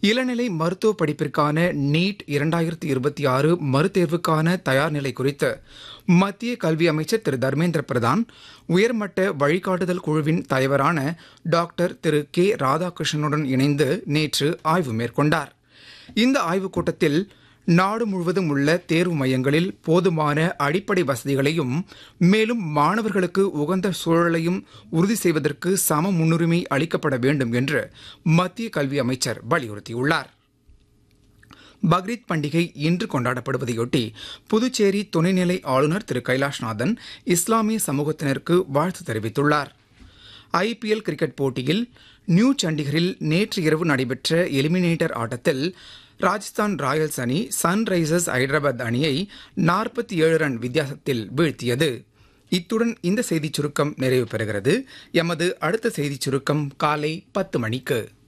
இளநிலை மருத்துவ படிப்பிற்கான நீட் இரண்டாயிரத்தி இருபத்தி ஆறு மறுதேர்வுக்கான தயார் நிலை குறித்து மத்திய கல்வி அமைச்சர் திரு தர்மேந்திர பிரதான் உயர்மட்ட வழிகாட்டுதல் குழுவின் தலைவரான டாக்டர் திரு கே ராதாகிருஷ்ணனுடன் இணைந்து நேற்று ஆய்வு மேற்கொண்டார் இந்த ஆய்வுக் கூட்டத்தில் நாடு முழுவதும் உள்ள தேர்வு மையங்களில் போதுமான அடிப்படை வசதிகளையும் மேலும் மாணவர்களுக்கு உகந்த சூழலையும் உறுதி செய்வதற்கு சம முன்னுரிமை அளிக்கப்பட வேண்டும் என்று மத்திய கல்வி அமைச்சர் வலியுறுத்தியுள்ளார் பக்ரீத் பண்டிகை இன்று கொண்டாடப்படுவதையொட்டி புதுச்சேரி துணைநிலை ஆளுநர் திரு கைலாஷ்நாதன் இஸ்லாமிய சமூகத்தினருக்கு வாழ்த்து தெரிவித்துள்ளார் ஐபிஎல் கிரிக்கெட் போட்டியில் நியூ சண்டிகரில் நேற்று இரவு நடைபெற்ற எலிமினேட்டர் ஆட்டத்தில் ராஜஸ்தான் ராயல்ஸ் அணி சன்ரைசர்ஸ் ஹைதராபாத் அணியை நாற்பத்தி ஏழு ரன் வித்தியாசத்தில் வீழ்த்தியது இத்துடன் இந்த செய்திச் சுருக்கம் நிறைவு பெறுகிறது எமது அடுத்த செய்திச் சுருக்கம் காலை பத்து மணிக்கு